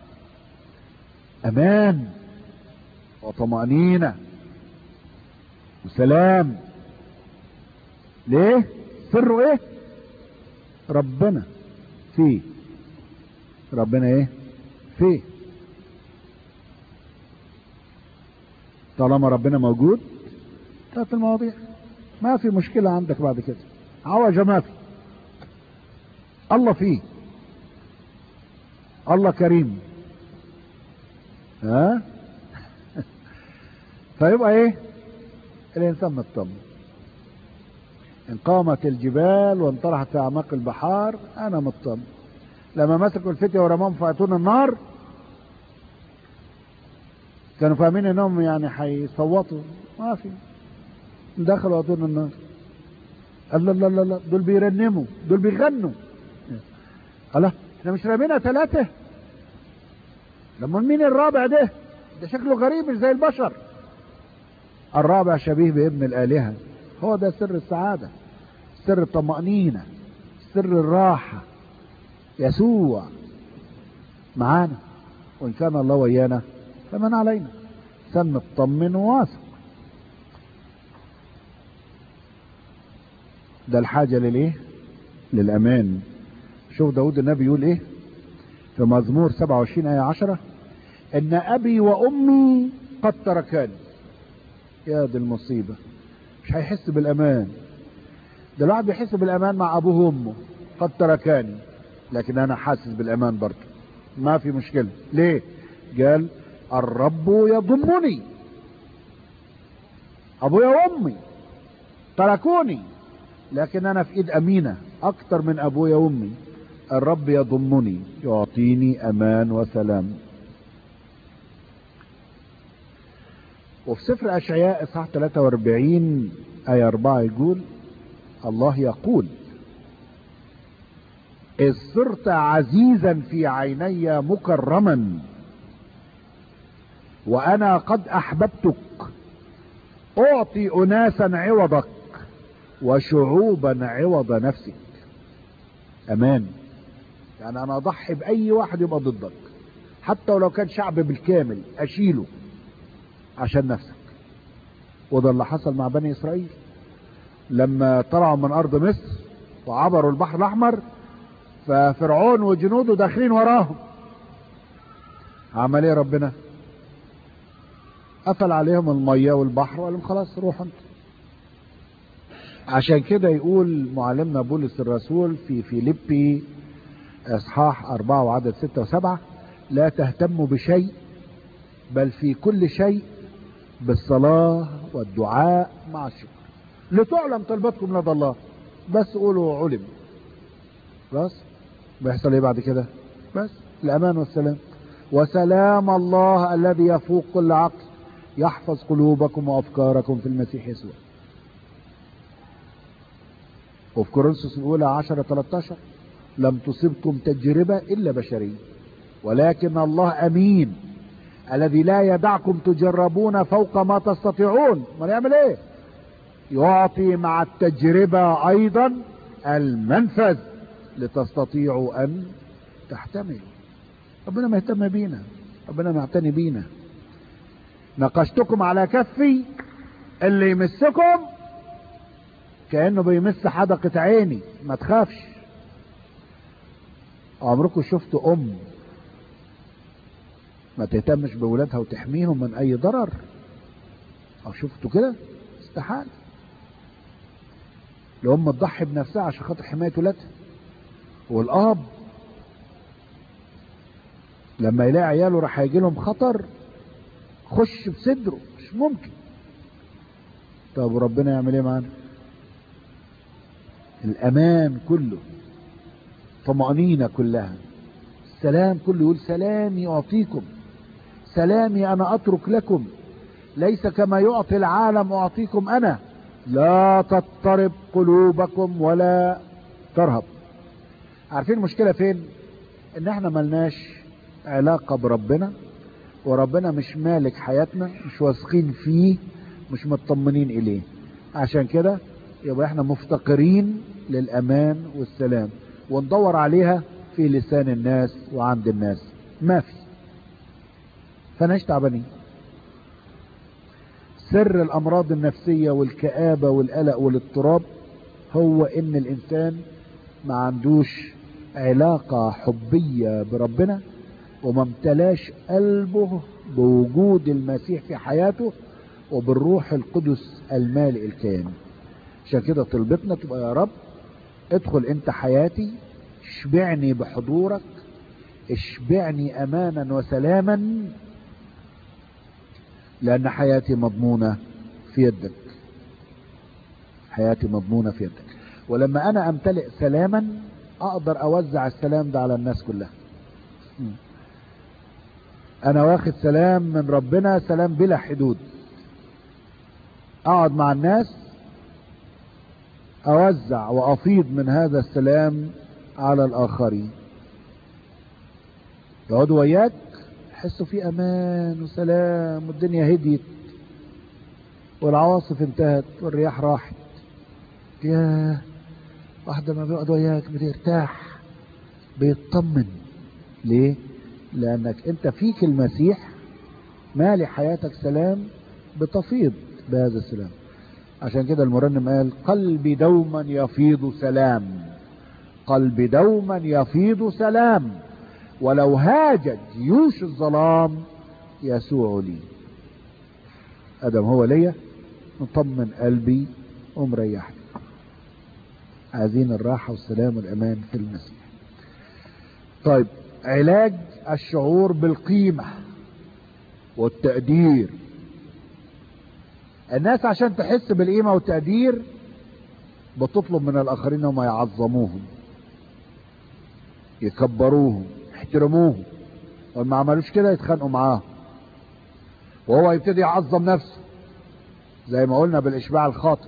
امان وطمأنينة وسلام ليه سره ايه ربنا فيه ربنا ايه فيه طالما ربنا موجود انتهت المواضيع ما في مشكلة عندك بعد كده عوجة ما في الله فيه الله كريم ها فيبقى ايه الانسان مطمن ان قامت الجبال وانطرحت في اعماق البحار انا مطمن لما مسكوا الفتية ورماهم في اتون النار كانوا فاهمين انهم يعني هيصوتوا ما في دخلوا اتون النار الله الله الله الله دول بيرنموا دول بيغنوا الله احنا مش رامينا ثلاثة لما مين الرابع ده ده شكله غريب مش زي البشر الرابع شبيه بابن الآلهة هو ده سر السعادة سر الطمأنينة سر الراحة يسوع معانا وإن كان الله ويانا فمن علينا سن اطمن وواثق ده الحاجة للإيه للأمان شوف داود النبي يقول إيه في مزمور 27 آية 10 إن أبي وأمي قد تركاني يا دي المصيبة مش هيحس بالأمان ده الواحد بيحس بالأمان مع أبوه وأمه قد تركاني لكن أنا حاسس بالأمان برضه ما في مشكلة ليه قال الرب يضمني أبويا وأمي تركوني لكن أنا في إيد أمينة أكتر من أبويا وأمي الرب يضمني يعطيني أمان وسلام وفي سفر أشعياء إصحاح 43 آية 4 يقول الله يقول إذ صرت عزيزا في عيني مكرما وأنا قد أحببتك أعطي أناسا عوضك وشعوبا عوض نفسك أمان يعني أنا أضحي بأي واحد يبقى ضدك حتى ولو كان شعب بالكامل أشيله عشان نفسك وده اللي حصل مع بني إسرائيل لما طلعوا من أرض مصر وعبروا البحر الأحمر ففرعون وجنوده داخلين وراهم عمل ايه ربنا قفل عليهم المية والبحر وقال لهم خلاص روحوا انتوا عشان كده يقول معلمنا بولس الرسول في فيليبي اصحاح أربعة وعدد ستة وسبعة لا تهتموا بشيء بل في كل شيء بالصلاة والدعاء مع الشكر لتعلم طلبتكم لدى الله بس قولوا علم خلاص بيحصل ايه بعد كده بس الامان والسلام وسلام الله الذي يفوق كل عقل يحفظ قلوبكم وافكاركم في المسيح يسوع وفي كورنثوس الاولى 10 13 لم تصبكم تجربه الا بشريه ولكن الله امين الذي لا يدعكم تجربون فوق ما تستطيعون ما يعمل ايه يعطي مع التجربه ايضا المنفذ لتستطيعوا ان تحتملوا ربنا ما يهتم بينا ربنا ما يعتني بينا نقشتكم على كفي اللي يمسكم كأنه بيمس حدقة عيني ما تخافش عمركم شفتوا ام ما تهتمش بولادها وتحميهم من اي ضرر او شفتوا كده استحال الام تضحي بنفسها عشان خاطر حمايه ولادها والاب لما يلاقي عياله راح هيجي لهم خطر خش بصدره مش ممكن طب وربنا يعمل ايه معانا الامان كله طمأنينة كلها السلام كله يقول سلامي اعطيكم سلامي انا اترك لكم ليس كما يعطي العالم اعطيكم انا لا تضطرب قلوبكم ولا ترهب عارفين المشكلة فين ان احنا ملناش علاقة بربنا وربنا مش مالك حياتنا مش واثقين فيه مش مطمنين اليه عشان كده يبقى احنا مفتقرين للامان والسلام وندور عليها في لسان الناس وعند الناس ما في فناش تعبانين سر الامراض النفسية والكآبة والقلق والاضطراب هو ان الانسان ما عندوش علاقة حبية بربنا وما امتلاش قلبه بوجود المسيح في حياته وبالروح القدس المالئ الكامل عشان كده طلبتنا تبقى يا رب ادخل انت حياتي اشبعني بحضورك اشبعني امانا وسلاما لان حياتي مضمونة في يدك حياتي مضمونة في يدك ولما انا امتلئ سلاما اقدر اوزع السلام ده على الناس كلها انا واخد سلام من ربنا سلام بلا حدود اقعد مع الناس اوزع وافيض من هذا السلام على الاخرين يقعدوا وياك يحسوا في امان وسلام والدنيا هديت والعواصف انتهت والرياح راحت ياه واحدة ما بيقعد وياك بترتاح بيطمن ليه لانك انت فيك المسيح مالي حياتك سلام بتفيض بهذا السلام عشان كده المرنم قال قلبي دوما يفيض سلام قلبي دوما يفيض سلام ولو هاجت جيوش الظلام يسوع لي ادم هو ليا مطمن قلبي ومريحني عايزين الراحة والسلام والأمان في المسيح طيب علاج الشعور بالقيمة والتقدير الناس عشان تحس بالقيمة والتقدير بتطلب من الآخرين هم يعظموهم يكبروهم يحترموهم وما عملوش كده يتخانقوا معاه وهو يبتدي يعظم نفسه زي ما قلنا بالإشباع الخاطئ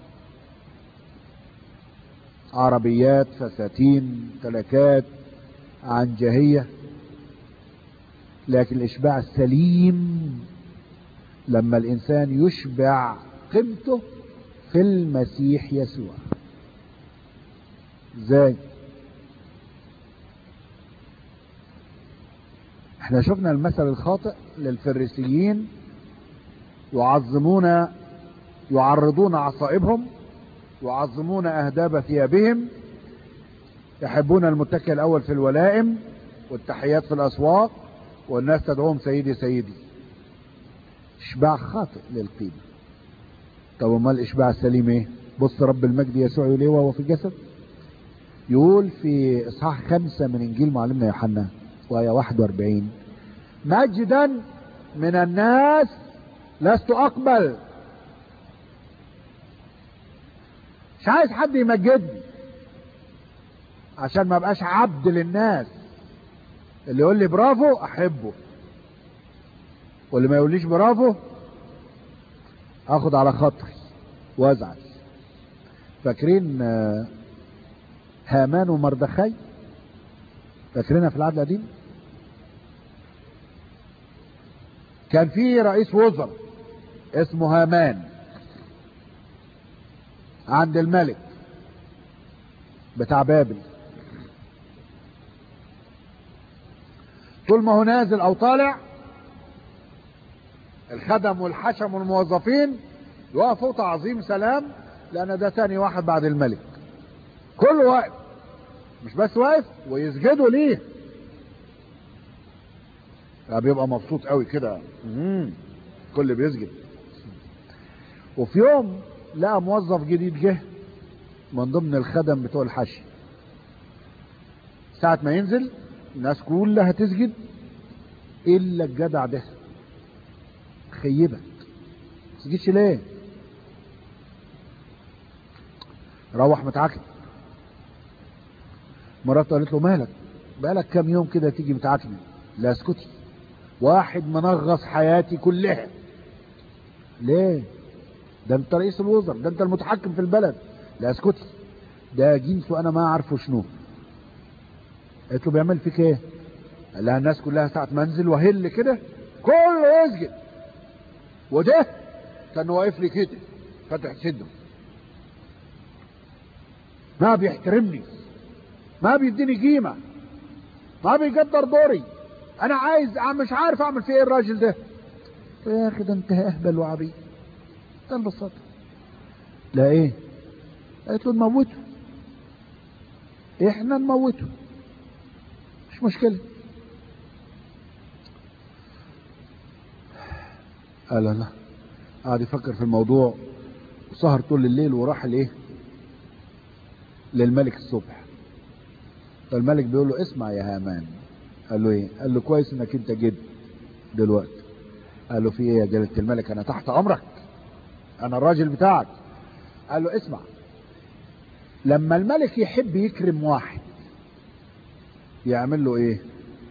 عربيات فساتين تلكات عنجهية لكن الإشباع السليم لما الإنسان يشبع قيمته في المسيح يسوع ازاي احنا شفنا المثل الخاطئ للفريسيين يعظمون يعرضون عصائبهم يعظمون اهداب ثيابهم يحبون المتكئ الاول في الولائم والتحيات في الاسواق والناس تدعوهم سيدي سيدي اشباع خاطئ للقيمة طب امال الاشباع السليم ايه بص رب المجد يسوع يقول ايه وهو في الجسد يقول في اصحاح خمسة من انجيل معلمنا يوحنا وآية 41 مجدا من الناس لست اقبل مش عايز حد يمجدني عشان ما بقاش عبد للناس اللي يقول لي برافو احبه واللي ما يقوليش برافو اخد على خاطري وازعل فاكرين هامان ومردخي فاكرينها في العهد القديم كان في رئيس وزراء اسمه هامان عند الملك بتاع بابل طول ما هو نازل او طالع الخدم والحشم والموظفين يقفوا تعظيم سلام لان ده تاني واحد بعد الملك كله واقف مش بس واقف ويسجدوا ليه فبيبقى مبسوط قوي كده كل بيسجد وفي يوم لقى موظف جديد جه من ضمن الخدم بتوع الحشي ساعة ما ينزل الناس كلها تسجد الا الجدع ده خيبك تسجدش ليه روح متعكن مراته قالت له مالك بقالك كام يوم كده تيجي متعكنه لا اسكتي واحد منغص حياتي كلها ليه ده انت رئيس الوزراء ده انت المتحكم في البلد لا اسكتي ده جنسه انا ما اعرفه شنو قالت له بيعمل فيك ايه قال لها الناس كلها ساعة ما انزل وهل كده كله يسجد وده كان واقف لي كده فاتح صدره ما بيحترمني ما بيديني قيمة ما بيقدر دوري انا عايز مش عارف اعمل فيه ايه الراجل ده يا اخي ده انت اهبل وعبيد ده البساطة لا ايه قالت له نموته احنا نموته مش مشكلة قال لا قعد يفكر في الموضوع وسهر طول الليل وراح لايه للملك الصبح فالملك بيقول له اسمع يا هامان قال له ايه قال له كويس انك انت جد دلوقتي قال له في ايه يا جلالة الملك انا تحت امرك انا الراجل بتاعك قال له اسمع لما الملك يحب يكرم واحد يعمل له ايه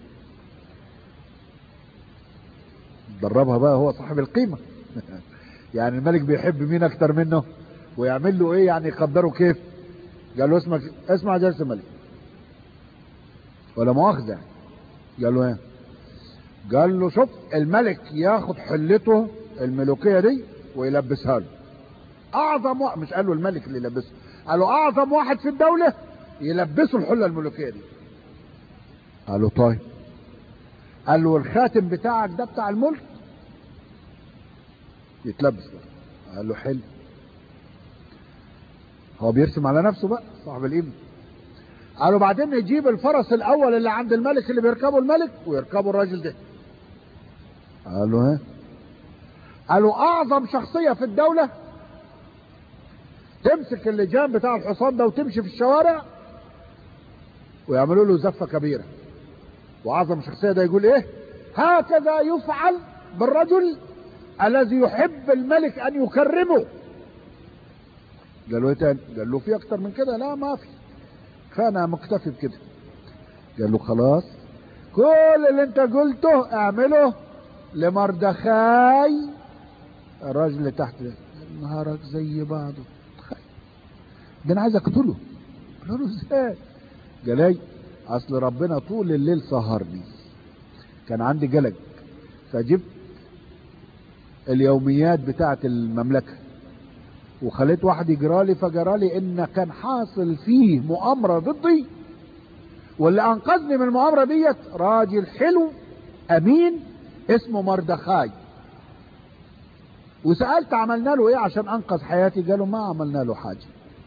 دربها بقى هو صاحب القيمة يعني الملك بيحب مين اكتر منه ويعمل له ايه يعني يقدره كيف قال له اسمع اسمع جلسة الملك ولا مؤاخذة قال له ايه قال له شوف الملك ياخد حلته الملوكية دي ويلبسها له اعظم واحد مش قال له الملك اللي يلبسه قال له اعظم واحد في الدولة يلبسه الحلة الملوكية دي قال له طيب قال له الخاتم بتاعك ده بتاع الملك يتلبس بقى قال له حلو هو بيرسم على نفسه بقى صاحب القيمة قالوا بعدين يجيب الفرس الاول اللي عند الملك اللي بيركبه الملك ويركبه الراجل ده قالوا ها قالوا اعظم شخصية في الدولة تمسك اللجام بتاع الحصان ده وتمشي في الشوارع ويعملوا له زفة كبيرة واعظم شخصية ده يقول ايه هكذا يفعل بالرجل الذي يحب الملك ان يكرمه قالوا ايه تاني قال له في اكتر من كده لا ما في فانا مكتفي بكده قال له خلاص كل اللي انت قلته اعمله لمردخاي الراجل اللي تحت ده نهارك زي بعضه ده انا عايز اقتله قال له ازاي قال ايه اصل ربنا طول الليل سهرني كان عندي جلج فجبت اليوميات بتاعه المملكه وخليت واحد يجرالي فجرالي ان كان حاصل فيه مؤامره ضدي واللي انقذني من المؤامره ديت راجل حلو امين اسمه مردخاي وسالت عملنا له ايه عشان انقذ حياتي قالوا ما عملنا له حاجه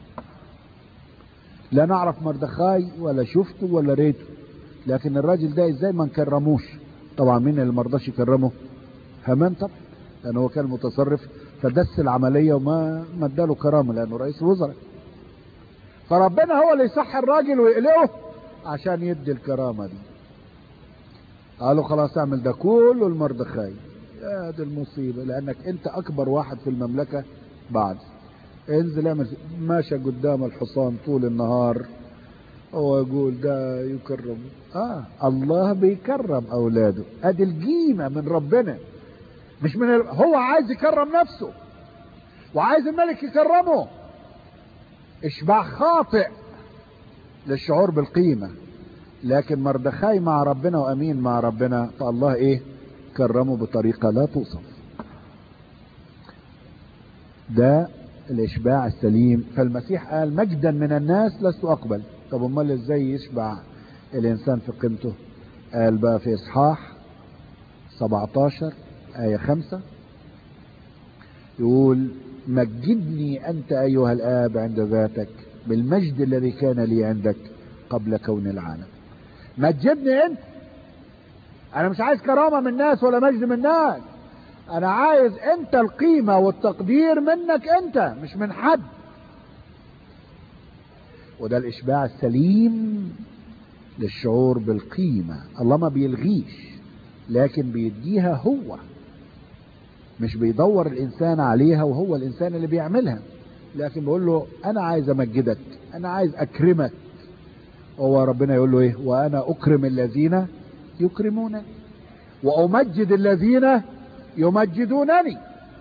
لا نعرف مردخاي ولا شفته ولا ريته لكن الراجل ده ازاي ما نكرموش طبعا مين اللي مرضاش يكرمه همان طبعا لان هو كان متصرف فدس العملية وما ما اداله كرامة لانه رئيس الوزراء فربنا هو اللي يصحي الراجل ويقلقه عشان يدي الكرامة دي قالوا خلاص اعمل ده كله المردخاي يا دي المصيبة لانك انت اكبر واحد في المملكة بعد انزل اعمل ماشى قدام الحصان طول النهار هو يقول ده يكرم اه الله بيكرم اولاده ادي القيمة من ربنا مش من ال... هو عايز يكرم نفسه وعايز الملك يكرمه اشباع خاطئ للشعور بالقيمة لكن مردخاي مع ربنا وامين مع ربنا فالله ايه كرمه بطريقة لا توصف ده الاشباع السليم فالمسيح قال مجدا من الناس لست اقبل طب امال ازاي يشبع الانسان في قيمته قال بقى في اصحاح 17 آية خمسة يقول مجدني أنت أيها الآب عند ذاتك بالمجد الذي كان لي عندك قبل كون العالم مجدني أنت أنا مش عايز كرامة من الناس ولا مجد من الناس أنا عايز أنت القيمة والتقدير منك أنت مش من حد وده الإشباع السليم للشعور بالقيمة الله ما بيلغيش لكن بيديها هو مش بيدور الانسان عليها وهو الانسان اللي بيعملها لكن بيقول له انا عايز امجدك انا عايز اكرمك هو ربنا يقول له ايه وانا اكرم الذين يكرمونني وامجد الذين يمجدونني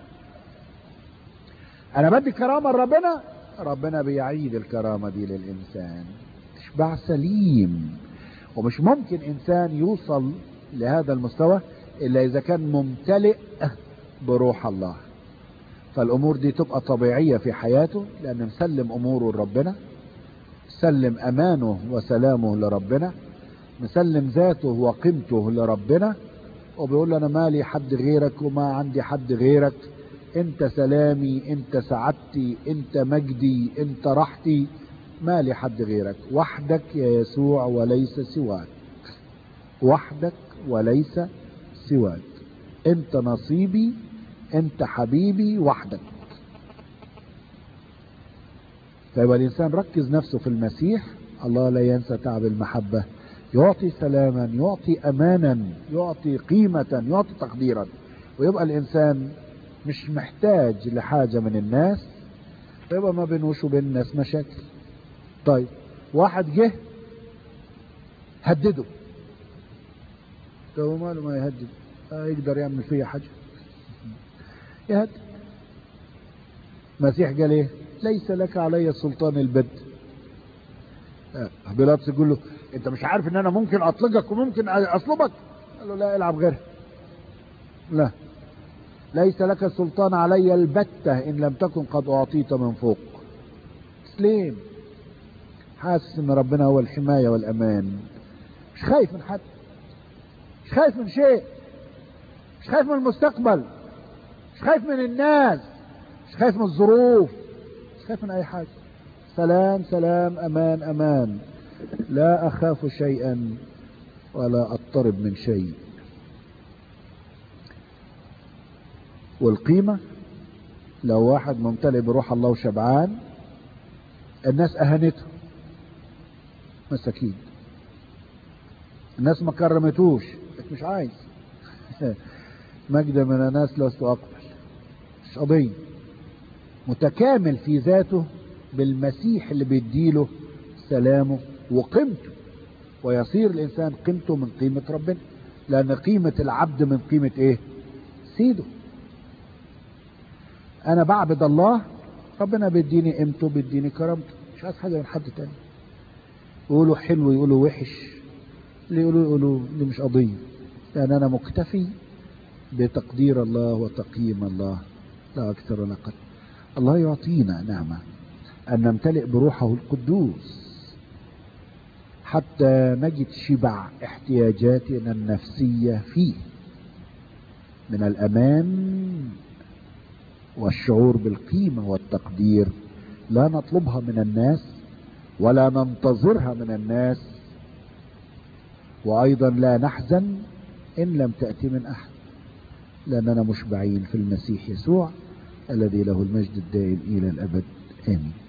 انا بدي كرامه لربنا ربنا بيعيد الكرامه دي للانسان اشباع سليم ومش ممكن انسان يوصل لهذا المستوى الا اذا كان ممتلئ بروح الله فالامور دي تبقى طبيعية في حياته لان مسلم اموره لربنا مسلم امانه وسلامه لربنا مسلم ذاته وقيمته لربنا وبيقول له انا مالي حد غيرك وما عندي حد غيرك انت سلامي انت سعادتي انت مجدي انت راحتي ما لي حد غيرك وحدك يا يسوع وليس سواك وحدك وليس سواك انت نصيبي انت حبيبي وحدك فيبقى الانسان ركز نفسه في المسيح الله لا ينسى تعب المحبة يعطي سلاما يعطي امانا يعطي قيمة يعطي تقديرا ويبقى الانسان مش محتاج لحاجة من الناس فيبقى ما بينوش وبين الناس مشاكل طيب واحد جه هدده طب ماله ما يهدد آه يقدر يعمل فيها حاجة يهدد المسيح قال ايه ليس لك علي سلطان البد آه بيلاطس يقول له انت مش عارف ان انا ممكن اطلقك وممكن اصلبك قال له لا العب غيرها لا ليس لك سلطان علي البتة ان لم تكن قد اعطيت من فوق تسليم حاسس ان ربنا هو الحماية والامان مش خايف من حد مش خايف من شيء مش خايف من المستقبل مش خايف من الناس مش خايف من الظروف مش خايف من اي حاجة سلام سلام امان امان لا اخاف شيئا ولا اضطرب من شيء والقيمة لو واحد ممتلئ بروح الله وشبعان الناس اهانته مساكين الناس ما كرمتوش مش عايز مجد من الناس لست اقبل مش قضية متكامل في ذاته بالمسيح اللي بيديله سلامه وقيمته ويصير الانسان قيمته من قيمة ربنا لان قيمة العبد من قيمة ايه سيده انا بعبد الله ربنا بيديني قيمته بيديني كرامته مش عايز حاجة من حد تاني يقولوا حلو يقولوا وحش اللي يقولوا يقولوا دي مش قضية لان انا مكتفي بتقدير الله وتقييم الله لا اكثر ولا اقل الله يعطينا نعمة ان نمتلئ بروحه القدوس حتى نجد شبع احتياجاتنا النفسية فيه من الامان والشعور بالقيمة والتقدير لا نطلبها من الناس ولا ننتظرها من الناس وايضا لا نحزن ان لم تأتي من احد لاننا مشبعين في المسيح يسوع الذي له المجد الدائم الى الابد امين